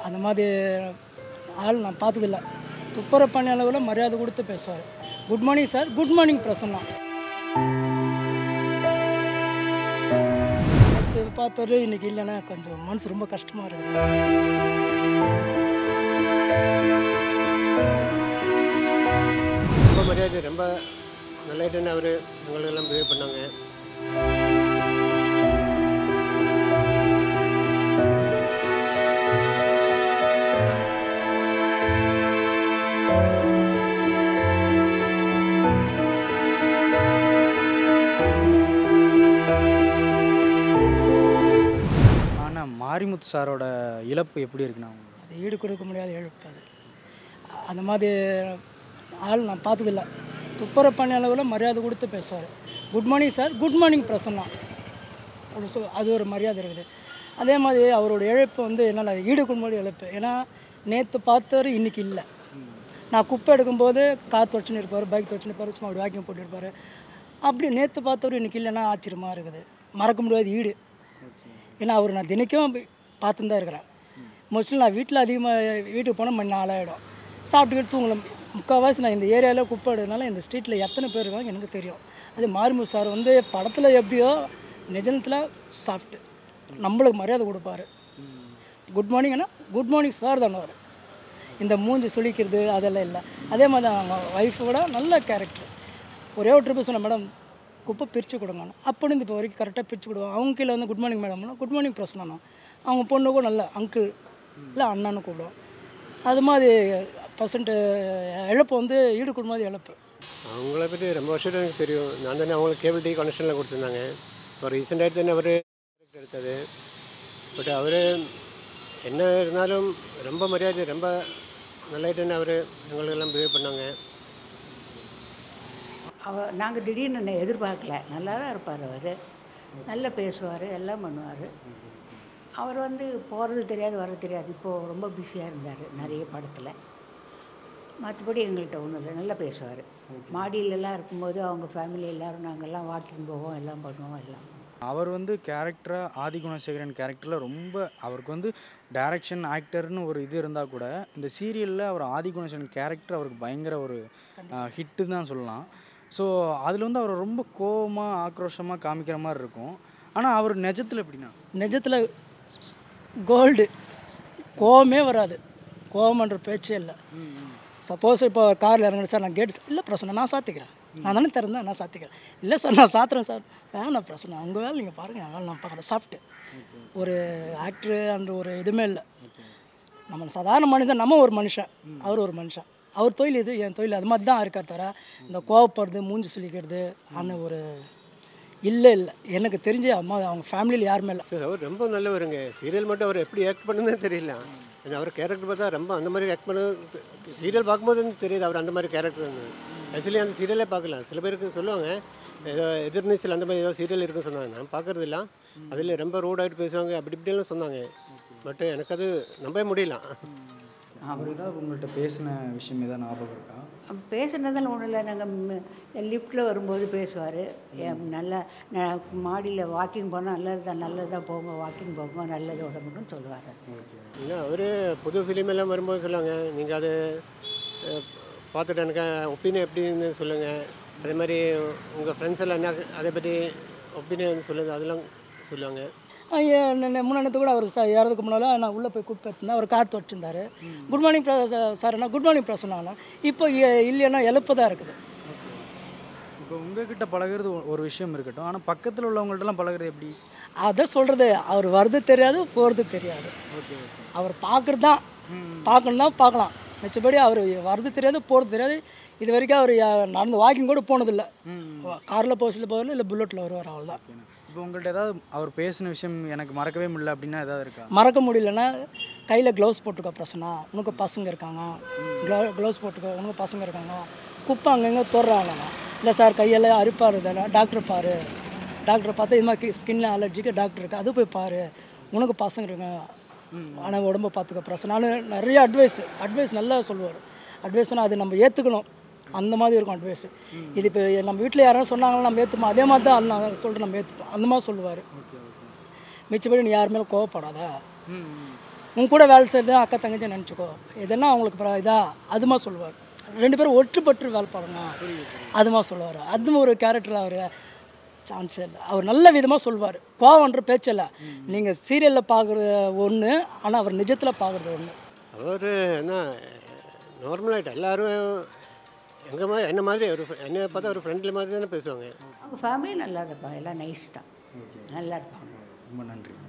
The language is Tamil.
அந்த மாதிரி ஆள் நான் பார்த்ததில்ல துப்புரவு பண்ணி அளவில் மரியாதை கொடுத்து பேசுவார் good morning sir good morning Prasanna நேத்து பார்த்தவர் இன்னைக்கு இல்லைன்னா கொஞ்சம் மனசு ரொம்ப கஷ்டமாக இருக்குது ரொம்ப மரியாதை ரொம்ப நல்லாயிட்டுன்னு அவர் எங்களுக்கெல்லாம் பிஹேவ் பண்ணாங்க ஆனால் மாரிமுத்து சாரோட இழப்பு எப்படி இருக்குண்ணா உங்களுக்கு? அது ஈடு கொடுக்க முடியாத இழப்பு அது அந்த மாதிரி ஆள் நான் பார்த்ததில்ல துப்புரவு பண்ணி அளவில் மரியாதை கொடுத்து பேசுவார் good morning sir good morning Prasanna அப்படி சொல் அது ஒரு மரியாதை இருக்குது அதே மாதிரி அவரோட இழப்பு வந்து என்னால் ஈடு கொடுக்க முடியாத இழப்பு ஏன்னா நேற்று பார்த்தவர் இன்னைக்கு இல்லை நான் குப்பை எடுக்கும்போது காற்று வச்சுன்னு இருப்பார் பைக் வச்சுன்னு இருப்பார் சும்மா அப்படி வாக்கிங் போட்டுருப்பார் அப்படி நேற்று பார்த்தவர் இன்னைக்கு இல்லைன்னா ஆச்சரியமாக இருக்குது மறக்க முடியாத ஈடு ஏன்னா அவர் நான் தினைக்கும் பார்த்துன்னு தான் இருக்கிறேன் மோஸ்ட்லி நான் வீட்டில் அதிகமாக வீட்டுக்கு போனால் மணி நாலாயிடும் சாப்பிட்டுக்கிட்டு தூங்கலாம் முக்கால்வாசி நான் இந்த ஏரியாவில் குப்பை எடுறதுனால இந்த ஸ்ட்ரீட்டில் எத்தனை பேர் இருக்காங்க எனக்கு தெரியும் அது மாரிமு சார் வந்து படத்தில் எப்படியோ நிஜத்தில் சாப்பிட்டு நம்மளுக்கு மரியாதை கொடுப்பாரு குட் மார்னிங்னா குட் மார்னிங் சார் தானே அவர் இந்த மூஞ்சி சுளிக்கிறது அதெல்லாம் இல்லை அதே மாதிரி தான் அவங்க ஒய்ஃபோட நல்ல கேரக்டர் ஒரே ஒரு ட்ரிப்பு சொன்னேன் மேடம் குப்பை பிரித்து கொடுங்க அப்படின்னு இப்போ வரைக்கும் கரெக்டாக பிரித்து கொடுவோம் அவங்க கீழே வந்து குட் மார்னிங் மேடம்னா குட் மார்னிங் பிரசனா அவங்க பொண்ணு கூட நல்ல அங்கிள் இல்லை அண்ணான்னு கூப்பிடுவோம் அது மாதிரி பர்சன்ட் இழப்பு வந்து ஈடு கொடுமாதிரி இழப்பு அவங்கள பற்றி ரொம்ப வருஷம் எனக்கு தெரியும் நான் தானே அவங்களுக்கு கேபிள் டிவி கனெக்ஷனில் கொடுத்துருந்தாங்க இப்போ ரீசெண்டாக தானே அவர் எடுத்தது பட் அவர் என்ன இருந்தாலும் ரொம்ப மரியாதை ரொம்ப நல்லாயிட்டுன்னு அவர் எங்களுக்கெல்லாம் பிஹேவ் பண்ணாங்க அவ நாங்கள் திடீர்னு நெ- எதிர்பார்க்கல நல்லா தான் இருப்பார் அவர் நல்லா பேசுவார் எல்லாம் பண்ணுவார் அவர் வந்து போகிறது தெரியாது வர்றது தெரியாது இப்போது ரொம்ப பிஸியாக இருந்தார் நிறைய படத்தில் மற்றபடி எங்கள்கிட்ட ஒன்றும் இல்லை நல்லா பேசுவார் மாடியிலலாம் இருக்கும்போது அவங்க ஃபேமிலி எல்லோரும் நாங்கள்லாம் வாக்கிங் போவோம் எல்லாம் பண்ணுவோம் எல்லாம் பண்ணுவோம். அவர் வந்து கேரக்டராக ஆதிகுணசேகரன் கேரக்டரில் ரொம்ப அவருக்கு வந்து டைரக்ஷன் ஆக்டர்னு ஒரு இது இருந்தால் கூட இந்த சீரியலில் அவர் ஆதிகுணசேகரன் கேரக்டர் அவருக்கு பயங்கர ஒரு ஹிட்டு தான் சொல்லலாம் ஸோ அதில் வந்து அவர் ரொம்ப கோவமாக ஆக்ரோஷமாக காமிக்கிற மாதிரி இருக்கும் ஆனால் அவர் நிஜத்தில் எப்படின்னா நிஜத்தில் கோல்டு கோவமே வராது கோவம்ன்ற பேச்சே இல்லை சப்போஸ் இப்போ காரில் இறங்குறேன் சார் நான் கேட் இல்லை பிரச்சனை நான் சாத்திக்கிறேன் நான் தானே திறந்தேன் நான் சாத்திக்கிறேன் இல்லை சார் நான் சாத்துறேன் சார் வேணாம் பிரச்சனை உங்கள் வேலை நீங்கள் பாருங்கள் என் வேலை நான் பார்க்குறேன் சாப்பிட்டு ஒரு ஆக்டரு அந்த ஒரு இதுவுமே இல்லை நம்ம சாதாரண மனுஷன் நம்ம ஒரு மனுஷன் அவர் ஒரு மனுஷன் அவர் தொழில் இது என் தொழில் அது மாதிரி தான் இருக்கார் தவிர இந்த கோவப்படுறது மூஞ்சி சுளிக்கிறது அந்த ஒரு இல்லை இல்லை எனக்கு தெரிஞ்ச அம்மா அவங்க ஃபேமிலியில் யாருமே இல்லை சார் அவர் ரொம்ப நல்லவருங்க சீரியல் மட்டும் அவர் எப்படி ஆக்ட் பண்ணுன்னு தெரியல அது அவர் கேரக்டர் பார்த்தா ரொம்ப அந்த மாதிரி ஆக்ட் பண்ண சீரியல் பார்க்கும்போது வந்து தெரியுது அவர் அந்த மாதிரி கேரக்டர் இருந்தது ஆக்சுவலி அந்த சீரியலே பார்க்கலாம் சில பேருக்கு சொல்லுவாங்க ஏதோ எதிர்நீச்சல் அந்த மாதிரி ஏதோ சீரியல் இருக்குன்னு சொன்னாங்க நான் பார்க்கறது இல்ல அதில் ரொம்ப ரூடாகிட்டு பேசுவாங்க அப்படி இப்படியெல்லாம் சொன்னாங்க பட் எனக்கு அது நம்பவே முடியல அவர் ஏதாவது உங்கள்கிட்ட பேசின விஷயம் ஏதாவது ஞாபகம் இருக்கா அப்ப பேசுனதெல்லாம் ஒன்றும் இல்லை நாங்கள் லிஃப்ட்டில் வரும்போது பேசுவார் நல்லா ந- மாடியில் வாக்கிங் போனால் நல்லது தான் நல்லது தான் போங்க வாக்கிங் போங்க நல்லது உடம்புக்குன்னு சொல்லுவார் இல்லை அவர் புது ஃபிலிம் எல்லாம் வரும்போது சொல்லுவாங்க நீங்கள் அது அஹ், பார்த்துட்டு எனக்கு ஒப்பீனியன் எப்படின்னு சொல்லுங்கள் அதே மாதிரி உங்கள் ஃப்ரெண்ட்ஸ் எல்லாம் என்ன அதை பற்றி ஒப்பீனியன் சொல்லுங்க அதெல்லாம் சொல்லுவாங்க ஐயா முன்னாடி கூட அவர் சார் ஏறதுக்கு முன்னால் நான் உள்ளே போய் குப்பை எடுத்திருந்தேன் அவர் காற்று வச்சிருந்தாரு குட் மார்னிங் சார் நான் குட் மார்னிங் பிரசன்னா இப்போ இ- இல்லைன்னா எழுப்பு தான் இருக்குது இப்போ உங்ககிட்ட பழகுறது ஒ- ஒரு விஷயம் இருக்கட்டும் ஆனால் பக்கத்தில் உள்ளவங்கள்ட்டலாம் பழகுறது எப்படி அதை சொல்கிறது அவர் வருது தெரியாது போகிறது தெரியாது ஓகே அவர் பார்க்குறது தான் பார்க்கணும் தான் பார்க்கலாம் மிச்சபடி அவர் வரது தெரியாது போகிறது தெரியாது இது வரைக்கும் அவர் யா- நடந்து வாக்கிங் கூட போனதில்லை காரில் போக சொல்லி போகல இல்லை புல்லட்டில் வருவார் அவ்வளோதான் ஓகேண்ணா இப்போ உங்கள்கிட்ட ஏதாவது அவர் பேசின விஷயம் எனக்கு மறக்கவே முடியல அப்படின்னா ஏதாவது இருக்கா மறக்க முடியலன்னா கையில் க்ளவுஸ் போட்டுக்கோ பிரசனா உனக்கு பசங்க இருக்காங்க க்ளோ க்ளவுஸ் போட்டுக்கோ உனக்கு பசங்க இருக்காங்க குப்பை அங்கங்கே தொடுறாங்கண்ணா இல்லை சார் கையெல்லாம் அரிப்பார் தானே டாக்டர் பாரு டாக்டர் பார்த்தா இது மாதிரி ஸ்கின்ல அலர்ஜிக்கு டாக்டர் இருக்குது அது போய் பாரு உனக்கு பசங்க இருக்காங்க ஆனால் உடம்ப பார்த்துக்க பிரசனை நான் நிறைய அட்வைஸ் அட்வைஸ் நல்லா சொல்லுவார் அட்வைஸ்னால் அது நம்ம ஏற்றுக்கணும் அந்த மாதிரி இருக்கும் அட்வைஸ் இது இப்போ நம்ம வீட்டில் யாராவது சொன்னாங்கன்னா நம்ம ஏற்றுப்போம் அதே மாதிரி தான் நான் சொல்லிட்டு நம்ம ஏற்றுப்போம் அந்த மாதிரி சொல்லுவார் மிச்சபடி நீ யார் மேலே கோவப்படாத உன் கூட வேலை செய்கிறது அக்கா தங்கச்சி நினச்சிக்கோ எதனா அவங்களுக்கு பரவா- இதா அதுமா சொல்லுவார் ரெண்டு பேரும் ஒற்றுப்பட்டு வேலை பாருங்க அதுமா சொல்லுவார் அதுவும் ஒரு கேரக்டர் அவர் சான்ஸே இல்லை அவர் நல்ல விதமாக சொல்லுவார் கோவன்ற பேச்சில்ல நீங்கள் சீரியலில் பார்க்குறது ஒன்று ஆனால் அவர் நிஜத்தில் பார்க்குறது ஒன்று அவர் என்ன நார்மலாகிட்ட எல்லாரும் எங்கள் மாதிரி என்ன மாதிரி ஒரு என்னை பார்த்தா ஒரு ஃப்ரெண்ட்லி மாதிரி தானே பேசுவாங்க அவங்க ஃபேமிலி நல்லா இருப்பாங்க எல்லாம் நைஸ் தான் நல்லா இருப்பாங்க ரொம்ப நன்றி